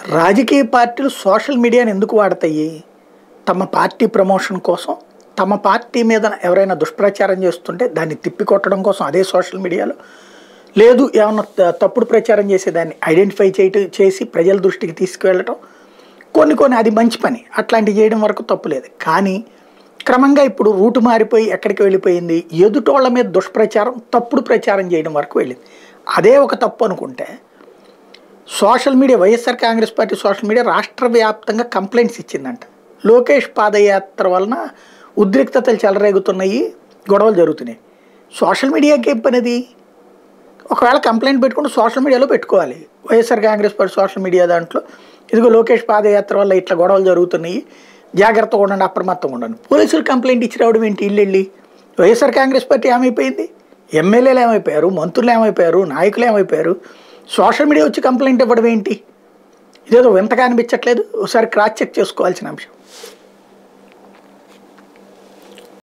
రాజకీయ పార్టీలు సోషల్ మీడియాని ఎందుకు వాడతాయి తమ పార్టీ ప్రమోషన్ కోసం తమ పార్టీ మీద ఎవరైనా దుష్ప్రచారం చేస్తుంటే దాన్ని తిప్పికొట్టడం కోసం అదే సోషల్ మీడియాలో లేదు ఏమన్నా త- తప్పుడు ప్రచారం చేసే దాన్ని ఐడెంటిఫై చేయటం చేసి ప్రజల దృష్టికి తీసుకువెళ్ళటం కొన్ని కొన్ని అది మంచి పని అట్లాంటివి చేయడం వరకు తప్పు లేదు కానీ క్రమంగా ఇప్పుడు రూటు మారిపోయి ఎక్కడికి వెళ్ళిపోయింది ఎదుటోళ్ళ మీద దుష్ప్రచారం తప్పుడు ప్రచారం చేయడం వరకు వెళ్ళింది అదే ఒక తప్పు అనుకుంటే social media YSR Congress party social media రాష్ట్ర వ్యాప్తంగా కంప్లైంట్స్ ఇచ్చిందంట లోకేష్ పాదయాత్ర వలన ఉద్రిక్తతలు చెలరేగుతున్నాయి గొడవలు జరుగుతున్నాయి సోషల్ మీడియాకి ఏం పనిది ఒకవేళ కంప్లైంట్ పెట్టుకుంటే సోషల్ మీడియాలో పెట్టుకోవాలి YSR Congress party social media దాంట్లో ఇదిగో లోకేష్ పాదయాత్ర వల్ల ఇట్లా గొడవలు జరుగుతున్నాయి జాగ్రత్తగా ఉండండి అప్రమత్తంగా ఉండండి పోలీసులు కంప్లైంట్ ఇచ్చి రావడం ఏంటి ఇల్లు వెళ్ళి వైఎస్ఆర్ కాంగ్రెస్ పార్టీ ఏమైపోయింది ఎమ్మెల్యేలు ఏమైపోయారు మంత్రులు ఏమైపోయారు నాయకులు ఏమైపోయారు సోషల్ మీడియా వచ్చి కంప్లైంట్ ఇవ్వడం ఏంటి ఇదేదో వింతగా అనిపించట్లేదు ఒకసారి క్రాస్ చెక్ చేసుకోవాల్సిన అంశం